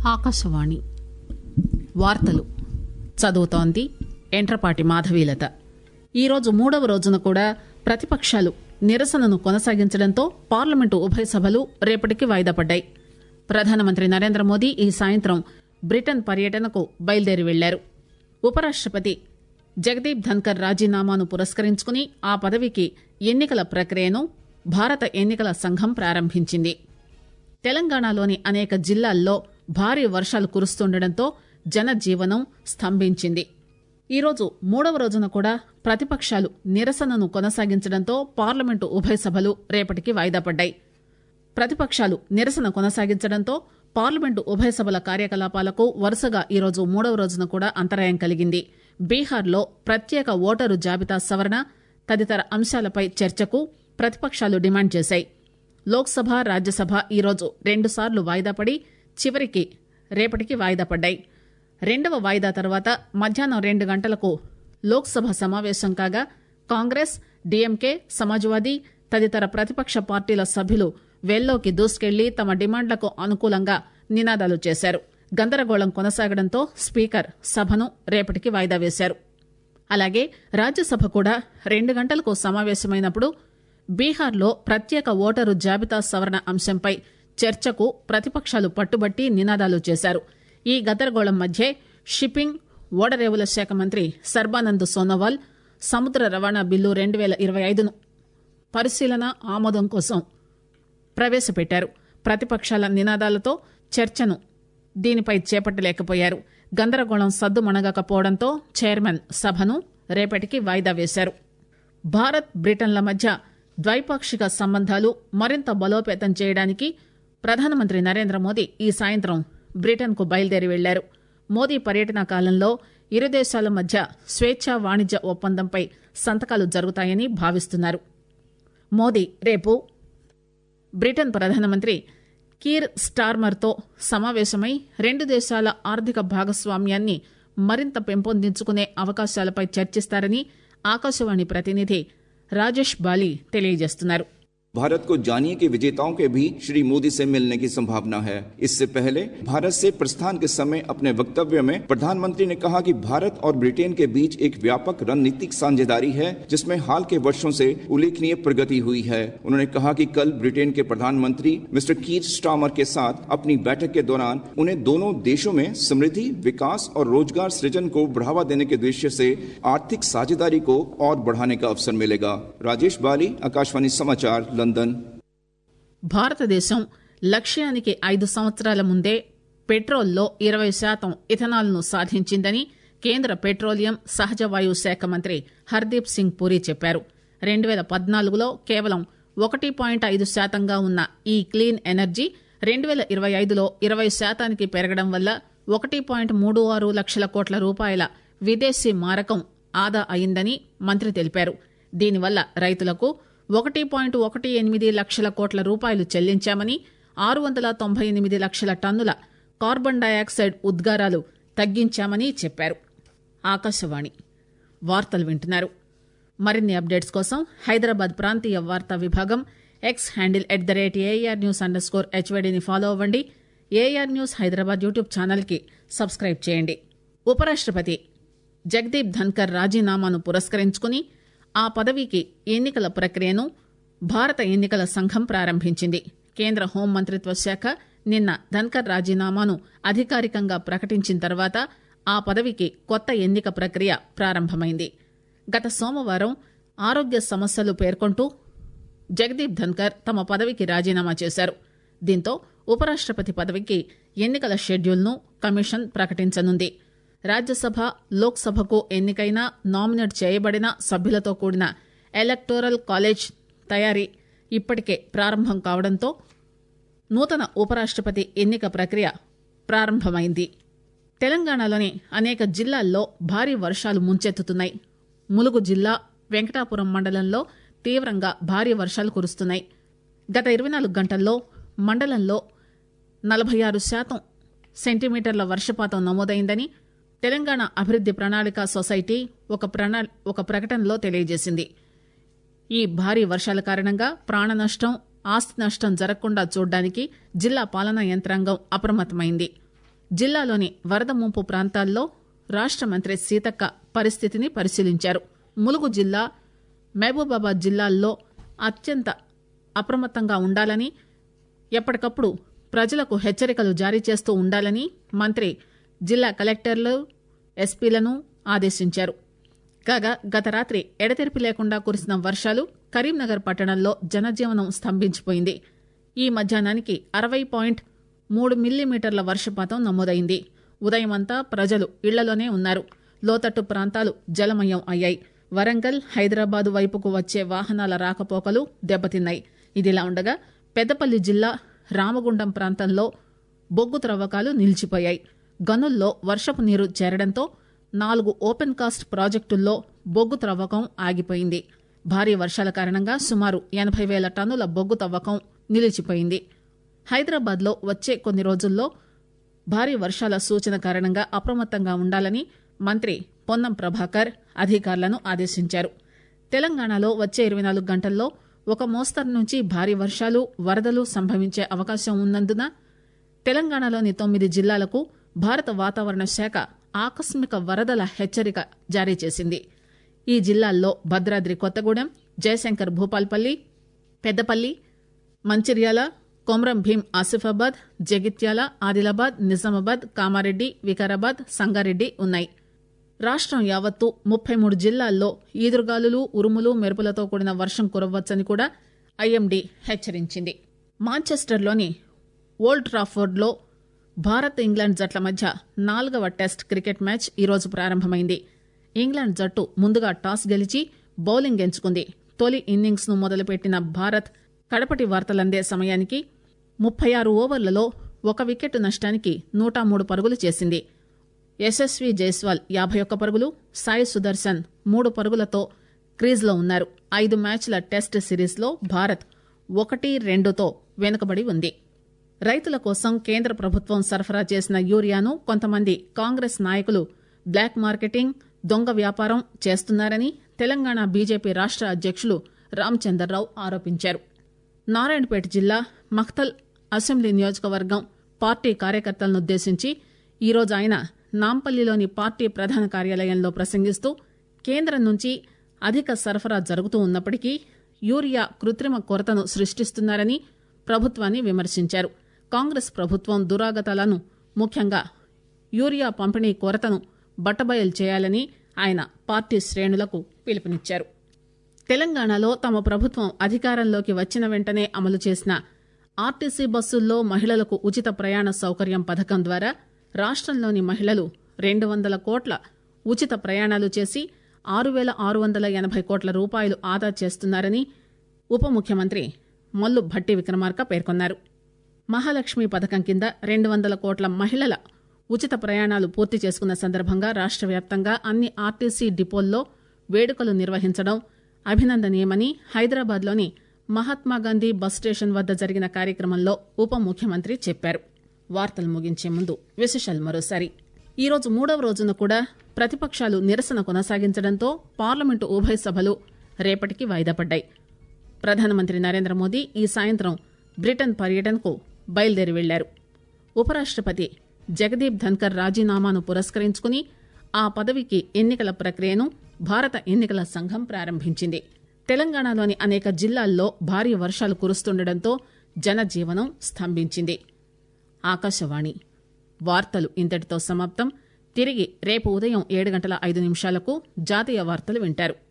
ఆకాశవాణి వార్తలు చదువుతోంది ఎంట్రపాటి మాధవీలత ఈరోజు మూడవ రోజున కూడా ప్రతిపక్షాలు నిరసనను కొనసాగించడంతో పార్లమెంటు ఉభయ సభలు రేపటికి వాయిదా పడ్డాయి ప్రధానమంత్రి నరేంద్ర మోదీ ఈ సాయంత్రం బ్రిటన్ పర్యటనకు బయలుదేరి వెళ్లారు ఉపరాష్టపతి జగదీప్ ధన్కర్ రాజీనామాను పురస్కరించుకుని ఆ పదవికి ఎన్నికల ప్రక్రియను భారత ఎన్నికల సంఘం ప్రారంభించింది తెలంగాణలోని అనేక జిల్లాల్లో భారీ వర్షాలు కురుస్తుండటంతో జనజీవనం స్తంభించింది ఈరోజు మూడవ రోజున కూడా ప్రతిపక్షాలు నిరసనను కొనసాగించడంతో పార్లమెంటు ఉభయ సభలు రేపటికి వాయిదా పడ్డాయి ప్రతిపక్షాలు నిరసన కొనసాగించడంతో పార్లమెంటు ఉభయ సభల కార్యకలాపాలకు వరుసగా ఈరోజు మూడవ రోజున కూడా అంతరాయం కలిగింది బీహార్లో ప్రత్యేక ఓటరు జాబితా సవరణ తదితర అంశాలపై చర్చకు ప్రతిపక్షాలు డిమాండ్ చేశాయి లోక్సభ రాజ్యసభ ఈరోజు రెండుసార్లు వాయిదా పడి చివరికి రేపటికి వాయిదా పడ్డాయి రెండవ వాయిదా తర్వాత మధ్యాహ్నం రెండు గంటలకు లోక్సభ సమావేశం కాగా కాంగ్రెస్ డీఎంకే సమాజ్వాదీ తదితర ప్రతిపక్ష పార్టీల సభ్యులు వెల్లోకి దూసుకెళ్లి తమ డిమాండ్లకు అనుకూలంగా నినాదాలు చేశారు గందరగోళం కొనసాగడంతో స్పీకర్ సభను రేపటికి వాయిదా వేశారు అలాగే రాజ్యసభ కూడా రెండు గంటలకు సమావేశమైనప్పుడు బీహార్లో ప్రత్యేక ఓటరు జాబితా సవరణ అంశంపై చర్చకు ప్రతిపక్షాలు పట్టుబట్టి నినాదాలు చేశారు ఈ గందరగోళం మధ్యే షిప్పింగ్ ఓడరేవుల శాఖ మంత్రి సర్బానంద్ సోనోవాల్ సముద్ర రవాణా బిల్లు రెండు పేల ఇరవై ఐదును పరిశీలన ఆమోదం కోసం ప్రవేశపెట్టారు ప్రతిపక్షాల నినాదాలతో చర్చను దీనిపై చేపట్టలేకపోయారు గందరగోళం సద్దుమణగకపోవడంతో చైర్మన్ సభను రేపటికి వాయిదా వేశారు భారత్ బ్రిటన్ల మధ్య ద్వైపాక్షిక సంబంధాలు మరింత బలోపేతం చేయడానికి ప్రధానమంత్రి నరేంద్ర మోదీ ఈ సాయంత్రం బ్రిటన్కు బయలుదేరి వెళ్లారు మోదీ పర్యటన కాలంలో ఇరు దేశాల మధ్య స్వేచ్ఛా వాణిజ్య ఒప్పందంపై సంతకాలు జరుగుతాయని భావిస్తున్నారు మోదీ రేపు బ్రిటన్ ప్రధానమంత్రి కీర్ స్టార్మర్తో సమావేశమై రెండు దేశాల ఆర్థిక భాగస్వామ్యాన్ని మరింత పెంపొందించుకునే అవకాశాలపై చర్చిస్తారని ఆకాశవాణి ప్రతినిధి రాజేష్ బాలి తెలియజేస్తున్నారు भारत को जानिए कि विजेताओं के भी श्री मोदी से मिलने की संभावना है इससे पहले भारत से प्रस्थान के समय अपने वक्तव्य में प्रधानमंत्री ने कहा कि भारत और ब्रिटेन के बीच एक व्यापक रणनीतिक साझेदारी है जिसमें हाल के वर्षों से उल्लेखनीय प्रगति हुई है उन्होंने कहा कि कल ब्रिटेन के प्रधानमंत्री मिस्टर कीर स्टामर के साथ अपनी बैठक के दौरान उन्हें दोनों देशों में समृद्धि विकास और रोजगार सृजन को बढ़ावा देने के उद्देश्य से आर्थिक साझेदारी को और बढ़ाने का अवसर मिलेगा राजेश बाली आकाशवाणी समाचार లండన్ భారతదేశం లక్ష్యానికి ఐదు సంవత్సరాల ముందే పెట్రోల్లో ఇరవై శాతం ఇథనాల్ను సాధించిందని కేంద్ర పెట్రోలియం సహజ వాయు శాఖ మంత్రి హర్దీప్ సింగ్ పూరి చెప్పారు రెండు పేల పద్నాలుగులో కేవలం ఒకటి పాయింట్ ఐదు శాతంగా ఉన్న ఈ క్లీన్ ఎనర్జీ రెండు పేల ఇరవై ఐదులో ఇరవై శాతానికి పెరగడం వల్ల ఒకటి పాయింట్ మూడు ఆరు లక్షల కోట్ల రూపాయల విదేశీ మారకం ఆదా అయిందని మంత్రి తెలిపారు దీనివల్ల రైతులకు ఒకటి పాయింట్ ఒకటి ఎనిమిది లక్షల కోట్ల రూపాయలు చెల్లించామని ఆరు వందల తొంభై ఎనిమిది లక్షల టన్నుల కార్బన్ డయాక్సైడ్ ఉద్గారాలు తగ్గించామని చెప్పారు ఆకాశవాణి వార్తలు వింటున్నారు మరిన్ని అప్డేట్స్ కోసం హైదరాబాద్ ప్రాంతీయ వార్తా విభాగం X handle at the rate AIR news under score హెచ్వైడీని ఫాలో అవ్వండి ఏఆర్ న్యూస్ హైదరాబాద్ యూట్యూబ్ ఛానల్కి సబ్స్క్రైబ్ చేయండి ఉపరాష్టపతి జగదీప్ ధన్కర్ రాజీనామాను పురస్కరించుకుని ఆ పదవికి ఎన్నికల ప్రక్రియను భారత ఎన్నికల సంఘం ప్రారంభించింది కేంద్ర హోంమంత్రిత్వ శాఖ నిన్న ధన్కర్ రాజీనామాను అధికారికంగా ప్రకటించిన తర్వాత ఆ పదవికి కొత్త ఎన్నిక ప్రక్రియ ప్రారంభమైంది గత సోమవారం ఆరోగ్య సమస్యలు పేర్కొంటూ జగదీప్ ధన్కర్ తమ పదవికి రాజీనామా చేశారు దీంతో ఉపరాష్టపతి పదవికి ఎన్నికల షెడ్యూల్ను కమిషన్ ప్రకటించనుంది రాజ్యసభ లోక్సభకు ఎన్నికైన నామినేట్ చేయబడిన సభ్యులతో కూడిన ఎలక్టోరల్ కాలేజ్ తయారీ ఇప్పటికే ప్రారంభం కావడంతో నూతన ఉపరాష్టపతి ఎన్నిక ప్రక్రియ ప్రారంభమైంది తెలంగాణలోని అనేక జిల్లాల్లో భారీ వర్షాలు ముంచెత్తుతున్నాయి ములుగు జిల్లా వెంకటాపురం మండలంలో తీవ్రంగా భారీ వర్షాలు కురుస్తున్నాయి గత ఇరవై నాలుగు గంటల్లో మండలంలో నలభై ఆరు శాతం సెంటీమీటర్ల వర్షపాతం నమోదైందని తెలంగాణ అభివృద్ది ప్రణాళిక సొసైటీ ఒక ప్రణా ఒక ప్రకటనలో తెలియజేసింది ఈ భారీ వర్షాల కారణంగా ప్రాణ నష్టం ఆస్తి నష్టం జరగకుండా చూడడానికి జిల్లా పాలనా యంత్రాంగం అప్రమత్తమైంది జిల్లాలోని వరద ముంపు ప్రాంతాల్లో రాష్ట మంత్రి సీతక్క పరిస్థితిని పరిశీలించారు ములుగు జిల్లా మహబూబాబాద్ జిల్లాల్లో అత్యంత అప్రమత్తంగా ఉండాలని ఎప్పటికప్పుడు ప్రజలకు హెచ్చరికలు జారీ చేస్తూ ఉండాలని మంత్రి జిల్లా కలెక్టర్లు ఎస్పీలను ఆదేశించారు కాగా గత రాత్రి ఎడతెరిపి లేకుండా కురిసిన వర్షాలు కరీంనగర్ పట్టణంలో జనజీవనం స్తంభించిపోయింది ఈ మధ్యాహ్నానికి అరవై పాయింట్ మూడు మిల్లీమీటర్ల వర్షపాతం నమోదైంది ఉదయమంతా ప్రజలు ఇళ్లలోనే ఉన్నారు లోతట్టు ప్రాంతాలు జలమయం అయ్యాయి వరంగల్ హైదరాబాద్ వైపుకు వచ్చే వాహనాల రాకపోకలు దెబ్బతిన్నాయి ఇదిలా ఉండగా పెద్దపల్లి జిల్లా రామగుండం ప్రాంతంలో బొగ్గు త్రవ్వకాలు నిలిచిపోయాయి గనుల్లో వర్షపు నీరు చేరడంతో నాలుగు ఓపెన్ కాస్ట్ ప్రాజెక్టుల్లో బొగ్గు త్రవ్వకం ఆగిపోయింది భారీ వర్షాల కారణంగా సుమారు ఎనభై వేల టన్నుల బొగ్గు తవ్వకం నిలిచిపోయింది హైదరాబాద్లో వచ్చే కొన్ని రోజుల్లో భారీ వర్షాల సూచన కారణంగా అప్రమత్తంగా ఉండాలని మంత్రి పొన్నం ప్రభాకర్ అధికారులను ఆదేశించారు తెలంగాణలో వచ్చే ఇరవై నాలుగు గంటల్లో ఒక మోస్తరు నుంచి భారీ వర్షాలు వరదలు సంభవించే అవకాశం ఉన్నందున తెలంగాణలోని తొమ్మిది జిల్లాలకు భారత వాతావరణ శాఖ ఆకస్మిక వరదల హెచ్చరిక జారీ చేసింది ఈ జిల్లాల్లో భద్రాద్రి కొత్తగూడెం జయశంకర్ భూపాల్పల్లి పెద్దపల్లి మంచిర్యాల కొమరం భీం ఆసిఫాబాద్ జగిత్యాల ఆదిలాబాద్ నిజామాబాద్ కామారెడ్డి వికారాబాద్ సంగారెడ్డి ఉన్నాయి రాష్టం యావత్తు ముప్పై మూడు జిల్లాల్లో ఈదురుగాలులు ఉరుములు మెరుపులతో కూడిన వర్షం కురవచ్చని కూడా ఐఎండీ హెచ్చరించింది మాంచెస్టర్లోని ఓల్డ్ ట్రాఫోర్డ్లో భారత్ ఇంగ్లాండ్ జట్ల మధ్య నాలుగవ టెస్ట్ క్రికెట్ మ్యాచ్ ఈరోజు ప్రారంభమైంది ఇంగ్లాండ్ జట్టు ముందుగా టాస్ గెలిచి బౌలింగ్ ఎంచుకుంది తొలి ఇన్నింగ్స్ ను మొదలుపెట్టిన భారత్ కడపటి వార్తలందే సమయానికి ముప్పై ఆరు ఓవర్లలో ఒక వికెట్ నష్టానికి నూట మూడు పరుగులు చేసింది యశస్వి జైస్వాల్ యాభై ఒక్క పరుగులు సాయి సుదర్శన్ మూడు పరుగులతో క్రీజ్లో ఉన్నారు ఐదు మ్యాచ్ల టెస్ట్ సిరీస్లో భారత్ ఒకటి రెండుతో వెనుకబడి ఉంది రైతుల కోసం కేంద్ర ప్రభుత్వం సరఫరా చేసిన యూరియాను కొంతమంది కాంగ్రెస్ నాయకులు బ్లాక్ మార్కెటింగ్ దొంగ వ్యాపారం చేస్తున్నారని తెలంగాణ బీజేపీ రాష్ట అధ్యక్షులు రామచందర్రావు ఆరోపించారు నారాయణపేట జిల్లా మఖ్తల్ అసెంబ్లీ నియోజకవర్గం పార్టీ కార్యకర్తలనుద్దేశించి ఈరోజు ఆయన నాంపల్లిలోని పార్టీ ప్రధాన కార్యాలయంలో ప్రసంగిస్తూ కేంద్రం నుంచి అధిక సరఫరా జరుగుతూ ఉన్నప్పటికీ యూరియా కృత్రిమ కొరతను సృష్టిస్తున్నారని ప్రభుత్వాన్ని విమర్శించారు కాంగ్రెస్ ప్రభుత్వం దురాగతాలను ముఖ్యంగా యూరియా పంపిణీ కొరతను బట్టబయలు చేయాలని ఆయన పార్టీ శ్రేణులకు పిలుపునిచ్చారు తెలంగాణలో తమ ప్రభుత్వం అధికారంలోకి వచ్చిన వెంటనే అమలు చేసిన ఆర్టీసీ బస్సుల్లో మహిళలకు ఉచిత ప్రయాణ సౌకర్యం పథకం ద్వారా రాష్టంలోని మహిళలు రెండు వందల కోట్ల ఉచిత ప్రయాణాలు చేసి ఆరు వేల ఆరు వందల ఎనభై కోట్ల రూపాయలు ఆదా చేస్తున్నారని ఉప ముఖ్యమంత్రి మల్లు భట్టి విక్రమార్క పేర్కొన్నారు మహాలక్ష్మి పథకం కింద రెండు వందల కోట్ల మహిళల ఉచిత ప్రయాణాలు పూర్తి చేసుకున్న సందర్భంగా రాష్ట వ్యాప్తంగా అన్ని ఆర్టీసీ డిపోల్లో వేడుకలు నిర్వహించడం అభినందనీయమని హైదరాబాద్లోని మహాత్మాగాంధీ బస్ స్టేషన్ వద్ద జరిగిన కార్యక్రమంలో ఉప ముఖ్యమంత్రి చెప్పారు వార్తలు ముగించే ముందు విశేషాలు మరోసారి ఈరోజు మూడవ రోజున కూడా ప్రతిపక్షాలు నిరసన కొనసాగించడంతో పార్లమెంటు ఉభయ సభలు రేపటికి వాయిదా పడ్డాయి ప్రధానమంత్రి నరేంద్ర మోదీ ఈ సాయంత్రం బ్రిటన్ పర్యటనకు బయలుదేరి వెళ్లారు ఉపరాష్టపతి జగదీప్ ధన్కర్ రాజీనామాను పురస్కరించుకుని ఆ పదవికి ఎన్నికల ప్రక్రియను భారత ఎన్నికల సంఘం ప్రారంభించింది తెలంగాణలోని అనేక జిల్లాల్లో భారీ వర్షాలు కురుస్తుండటంతో జనజీవనం స్తంభించింది ఆకాశవాణి వార్తలు ఇంతటితో సమాప్తం తిరిగి రేపు ఉదయం ఏడు గంటల ఐదు నిమిషాలకు జాతీయ వార్తలు వింటారు